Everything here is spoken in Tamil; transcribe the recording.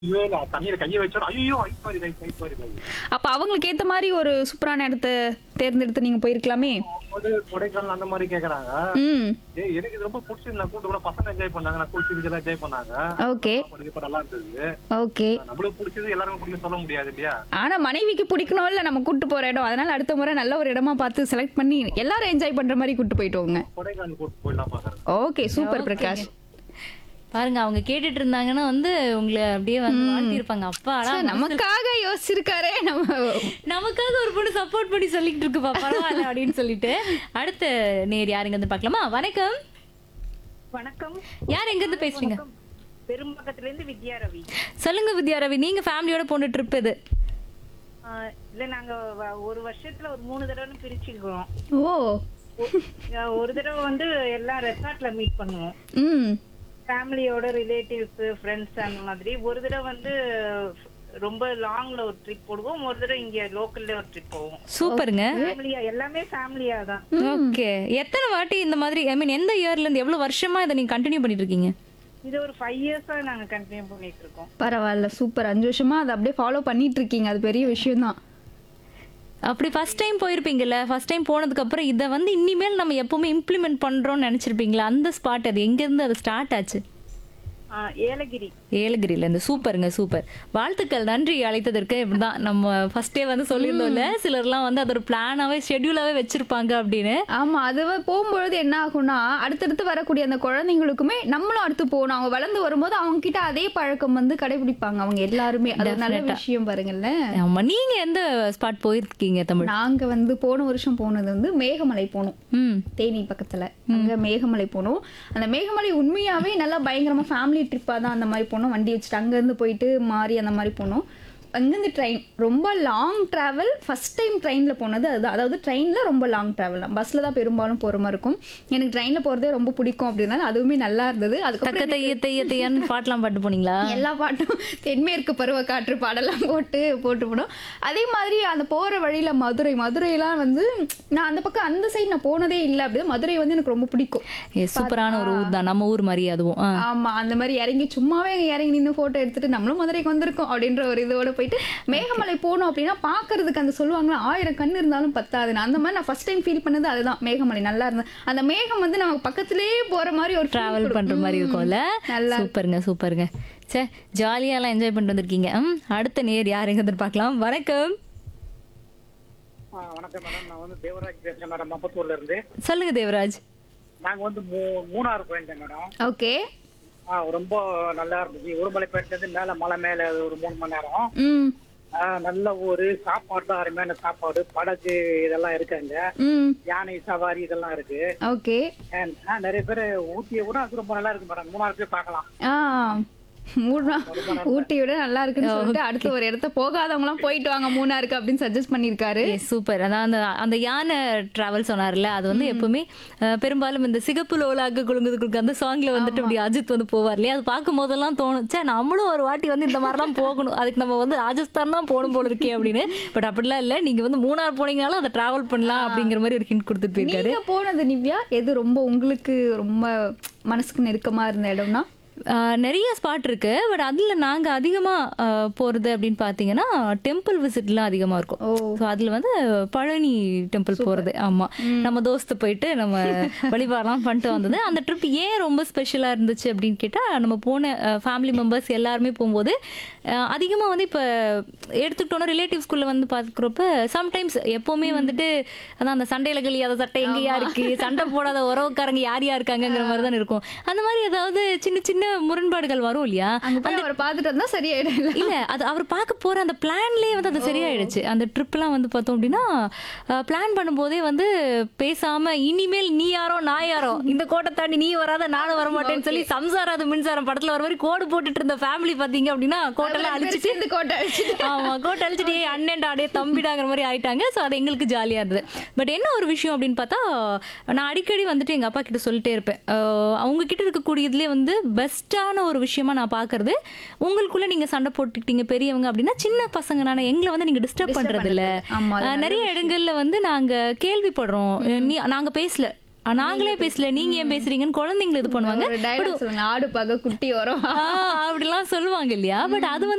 இல்ல இல்ல தண்ணியில கையை வச்சோம் ஐயோ ஐப்பாரி கை ஐப்பாரி கை அப்ப அவங்களுக்கு ஏத்த மாதிரி ஒரு சூப்பரான இடத்த தேர்ந்தெடுத்து நீங்க போயிருக்கலாமே ஒரு கொடைக்கானல் அந்த மாதிரி கேக்குறாங்க ம் ஏய் எனக்கு இது ரொம்ப பிடிச்சது நான் கூட்டு கூட பசங்க என்ஜாய் பண்ணாங்க நான் குளிச்சு இதெல்லாம் என்ஜாய் பண்ணாங்க ஓகே சாப்பாடு இப்ப நல்லா இருந்தது ஓகே நம்மளுக்கு பிடிச்சது எல்லாருக்கும் பிடிக்கும் சொல்ல முடியாது இல்லையா ஆனா மனைவிக்கு பிடிக்கணும் இல்ல நம்ம கூட்டு போற இடம் அதனால அடுத்த முறை நல்ல ஒரு இடமா பார்த்து செலக்ட் பண்ணி எல்லாரும் என்ஜாய் பண்ற மாதிரி கூட்டு போயிட்டு வாங்க கொடைக்கானல் கூட்டு போயிடலாம் பாக்குறேன் ஓகே சூப்பர் பிரகாஷ் பாருங்க அவங்க கேட்டுட்டு இருந்தாங்கன்னா வந்து உங்களை அப்படியே வந்து வாழ்த்திருப்பாங்க அப்பா சே, நமக்காக யோசிச்சிருக்காரே நம்ம நமக்காக ஒரு பொண்ணு சப்போர்ட் பண்ணி சொல்லிட்டு இருக்குப்பா பரவாயில்ல அப்படின்னு சொல்லிட்டு அடுத்த நேர் யாருங்க இருந்து பார்க்கலாமா வணக்கம் வணக்கம் யார் எங்க இருந்து பேசுறீங்க பெரும்பக்கத்துல இருந்து வித்யா ரவி சொல்லுங்க வித்யா ரவி நீங்க ஃபேமிலியோட போன ட்ரிப் இது ஆஹ் இல்ல நாங்க வ- ஒரு வருஷத்துல ஒரு மூணு தடவை பிரிச்சுக்கிறோம் ஓ ஆஹ் ஒரு தடவை வந்து எல்லாம் ரெசார்ட்ல மீட் பண்ணுவோம் ம் ஃபேமிலியோட ரிலேட்டிவ்ஸ் ஃப்ரெண்ட்ஸ் அந்த மாதிரி ஒரு தடவை வந்து ரொம்ப லாங்ல ஒரு ட்ரிப் போடுவோம் ஒரு தடவை இங்க லோக்கல்ல ஒரு ட்ரிப் போவோம் சூப்பருங்க ஃபேமிலியா எல்லாமே ஃபேமிலியா தான் ஓகே எத்தனை வாட்டி இந்த மாதிரி ஐ மீன் எந்த இயர்ல இருந்து எவ்வளவு வருஷமா இதை நீங்க கண்டினியூ பண்ணிட்டு இருக்கீங்க இது ஒரு ஃபைவ் இயர்ஸா நாங்க கண்டினியூ பண்ணிட்டு இருக்கோம் பரவாயில்ல சூப்பர் அஞ்சு வருஷமா அதை அப்படியே ஃபாலோ பண்ணிட்டு இருக்கீங்க அது பெரிய விஷயம் தான் அப்படி ஃபர்ஸ்ட் டைம் போயிருப்பீங்கல்ல ஃபர்ஸ்ட் டைம் போனதுக்கு அப்புறம் இதை வந்து இனிமேல் நம்ம எப்பவுமே இம்ப்ளிமெண்ட் பண்றோம்னு நினைச்சிருப்பீங்களா அந்த ஸ்பாட் அது எங்க இருந்து அது ஸ்டார்ட் ஆச்சு ஆஹ் ஏலகிரி ஏலகிரில இருந்து சூப்பருங்க சூப்பர் வாழ்த்துக்கள் நன்றி அழைத்ததற்கு இப்படிதான் நம்ம ஃபர்ஸ்டே வந்து சொல்லியிருந்தோம்ல சிலர்லாம் வந்து அது ஒரு பிளானாவே ஷெட்யூலாவே வச்சிருப்பாங்க அப்படின்னு ஆமா அது வ- போகும்பொழுது என்ன ஆகும்னா அடுத்தடுத்து வரக்கூடிய அந்த குழந்தைங்களுக்குமே நம்மளும் அடுத்து போகணும் அவங்க வளர்ந்து வரும்போது அவங்க கிட்ட அதே பழக்கம் வந்து கடைபிடிப்பாங்க அவங்க எல்லாருமே அது ஒரு நல்ல Definite-ஆ. விஷயம் பாருங்களேன் ஆமா நீங்க எந்த ஸ்பாட் போயிருக்கீங்க தமிழ் நாங்க வந்து போன வருஷம் போனது வந்து மேகமலை போனோம் ம் தேனி பக்கத்துல அங்க மேகமலை போனோம் அந்த மேகமலை உண்மையாவே நல்லா பயங்கரமா ஃபேமிலி ட்ரிப்பா தான் அந்த மாதிரி போனோம் வண்டி வச்சுட்டு அங்க இருந்து போயிட்டு மாறி அந்த மாதிரி போனோம் அங்கேருந்து ட்ரெயின் ரொம்ப லாங் டிராவல் ஃபர்ஸ்ட் டைம் ட்ரெயினில் போனது அதுதான் அதாவது ட்ரெயினில் ரொம்ப லாங் ட்ராவல் தான் பஸ்ஸில் தான் பெரும்பாலும் போகிற மாதிரி இருக்கும் எனக்கு ட்ரெயினில் போகிறதே ரொம்ப பிடிக்கும் அப்படின்னால அதுவுமே நல்லா இருந்தது அதுக்கப்புறம் தக்க தைய தைய தையான்னு பாட்டெல்லாம் பாட்டு போனீங்களா எல்லா பாட்டும் தென்மேற்கு பருவ காற்று பாடலாம் போட்டு போட்டு போனோம் அதே மாதிரி அந்த போற வழியில மதுரை மதுரையெல்லாம் வந்து நான் அந்த பக்கம் அந்த சைடு நான் போனதே இல்லை அப்படி மதுரை வந்து எனக்கு ரொம்ப பிடிக்கும் ஏ, சூப்பரான ஒரு ஊர் தான் நம்ம ஊர் மாதிரி அதுவும் ஆ. ஆமா அந்த மாதிரி இறங்கி சும்மாவே இறங்கி நின்று போட்டோ எடுத்துட்டு நம்மளும் மதுரைக்கு வந்திருக்கோம் அப்படின்ற ஒரு இதோட போயிட்டு மேகமலை போனோம் அப்படின்னா பாக்குறதுக்கு அந்த சொல்லுவாங்களா ஆயிரம் கண் இருந்தாலும் பத்தாதுன்னு அந்த மாதிரி நான் ஃபர்ஸ்ட் டைம் ஃபீல் பண்ணது அதுதான் மேகமலை நல்லா இருந்தது அந்த மேகம் வந்து நமக்கு பக்கத்திலேயே போற மாதிரி ஒரு feel டிராவல் கொடுக்கும். பண்ற மாதிரி ம், இருக்கும்ல நல்லா சூப்பருங்க சூப்பருங்க சே ஜாலியாலாம் என்ஜாய் பண்ணிட்டு வந்திருக்கீங்க ம் அடுத்த நேர் யார் எங்க இருந்து பார்க்கலாம் வணக்கம் வணக்கம் மேடம் நான் வந்து தேவராஜ் பேசுறேன் மேடம் மப்பத்தூர்ல இருந்து சொல்லுங்க தேவராஜ் நாங்க வந்து மூ- மூணாறு போயிருந்தேன் மேடம் ஓகே ஆ, ரொம்ப நல்லா இருந்துச்சு உருமலை போயிட்டு மேல மலை மேல ஒரு மூணு மணி நேரம் ம் ஆ, நல்ல ஒரு சாப்பாடு தான் அருமையான சாப்பாடு படகு இதெல்லாம் இருக்கு அங்க ம் யானை சவாரி இதெல்லாம் இருக்கு ஓகே ஆ, ஆ, நிறைய பேர் ஊட்டியை கூட அது ரொம்ப நல்லா இருக்கு மேடம் மூணாறு போய் பார்க்கலாம் ஆ மூணா ஊட்டி விட நல்லா இருக்குன்னு சொல்லிட்டு அடுத்த ஒரு இடத்த போகாதவங்களாம் போயிட்டு வாங்க மூணாருக்கு அப்படின்னு சஜஸ்ட் பண்ணிருக்காரு சூப்பர் அதான் அந்த அந்த யானை டிராவல் சொன்னார்ல அது வந்து எப்பவுமே அஹ், பெரும்பாலும் இந்த சிகப்பு லோலாக குலுங்குது குலுக்கு அந்த சாங்ல வந்துட்டு இப்படி அஜித் வந்து போவார் இல்லையா அது பார்க்கும் போதெல்லாம் தோணும் சே நம்மளும் ஒரு வாட்டி வந்து இந்த மாதிரிலாம் போகணும் அதுக்கு நம்ம வந்து ராஜஸ்தான் தான் போகணும் போல இருக்கே அப்படின்னு பட் அப்படிலாம் இல்லை நீங்க வந்து மூணார் போனீங்கனாலும் அதை டிராவல் பண்ணலாம் அப்படிங்கிற மாதிரி ஒரு ஹிண்ட் கொடுத்துட்டு போயிருக்காரு நீங்க போனது நிவ்யா எது ரொம்ப உங்களுக்கு ரொம்ப மனசுக்கு நெருக்கமா இருந்த இடம்னா ஆஹ் நிறைய ஸ்பாட் இருக்கு பட் அதுல நாங்க அதிகமா ஆஹ் போறது அப்படின்னு பாத்தீங்கன்னா டெம்பிள் விசிட்லாம் அதிகமா இருக்கும் ஓ. ஸோ அதுல வந்து பழனி டெம்பிள் போறது ஆமா நம்ம தோஸ்து போயிட்டு நம்ம வழிபாடெல்லாம் பண்ணிட்டு வந்தது அந்த ட்ரிப் ஏன் ரொம்ப ஸ்பெஷலா இருந்துச்சு அப்படின்னு கேட்டா நம்ம போன ஃபேமிலி மெம்பர்ஸ் எல்லாருமே போகும்போது ஆஹ் அதிகமா வந்து இப்ப எடுத்துக்கிட்டோம்னா ரிலேட்டிவ்ஸ்குள்ள வந்து பாக்குறப்ப சம்டைம்ஸ் எப்பவுமே வந்துட்டு அதான் அந்த சண்டையில கழியாத சட்டை எங்கேயா இருக்கு சண்டை போடாத உறவுக்காரங்க யார் யார் இருக்காங்கங்கிற மாதிரி தான் இருக்கும் அந்த மாதிரி ஏதாவது சின்ன சின்ன முரண்பாடுகள் வரும் இல்லையா அங்க போய் அவரை பார்த்துட்டு வந்தா சரியாயிடும் இல்ல அது அவர் பார்க்க போற அந்த பிளான்லயே வந்து அது சரியாயிடுச்சு அந்த ட்ரிப்லாம் வந்து பார்த்தோம் அப்படின்னா பிளான் பண்ணும்போதே வந்து பேசாம இனிமேல் நீ யாரோ நான் யாரோ இந்த கோட்டை தாண்டி நீ வராத நானும் வர மாட்டேன்னு சொல்லி சம்சாராத மின்சாரம் படத்துல வர மாதிரி கோடு போட்டுட்டு இருந்த ஃபேமிலி பாத்தீங்க அப்படின்னா கோட்டெல்லாம் அழிச்சிட்டு சேர்ந்து கோட்டை அடிச்சுட்டு ஆமா கோட்டை அழிச்சிட்டு "ஏய், அண்ணன்டா அடே தம்பிடாங்கிற மாதிரி ஆயிட்டாங்க ஸோ அது எங்களுக்கு ஜாலியா இருந்தது பட் என்ன ஒரு விஷயம் அப்படின்னு பார்த்தா நான் அடிக்கடி வந்துட்டு எங்க அப்பா கிட்ட சொல்லிட்டே இருப்பேன் அஹ் அவங்க கிட்ட இருக்கக்கூடியதுலேயே வந்து பெஸ்ட்டான ஒரு விஷயமா நான் பாக்குறது உங்களுக்குள்ள நீங்க சண்டை போட்டுக்கிட்டீங்க பெரியவங்க அப்படின்னா சின்ன பசங்க நான் எங்களை வந்து நீங்க டிஸ்டர்ப் பண்றது இல்ல ஆமா, அது அஹ் நிறைய இடங்கள்ல வந்து நாங்க கேள்விப்படுறோம் நீ நாங்க பேசல அஹ் நாங்களே பேசல நீங்க ஏன் பேசுறீங்கன்னு குழந்தைங்களை இது பண்ணுவாங்க ஒரு டைலாக் சொல்லுங்க ஆடு பகை குட்டி வரும் ஆஹ் அப்படிலாம் சொல்லுவாங்க இல்லையா பட் அது வந்து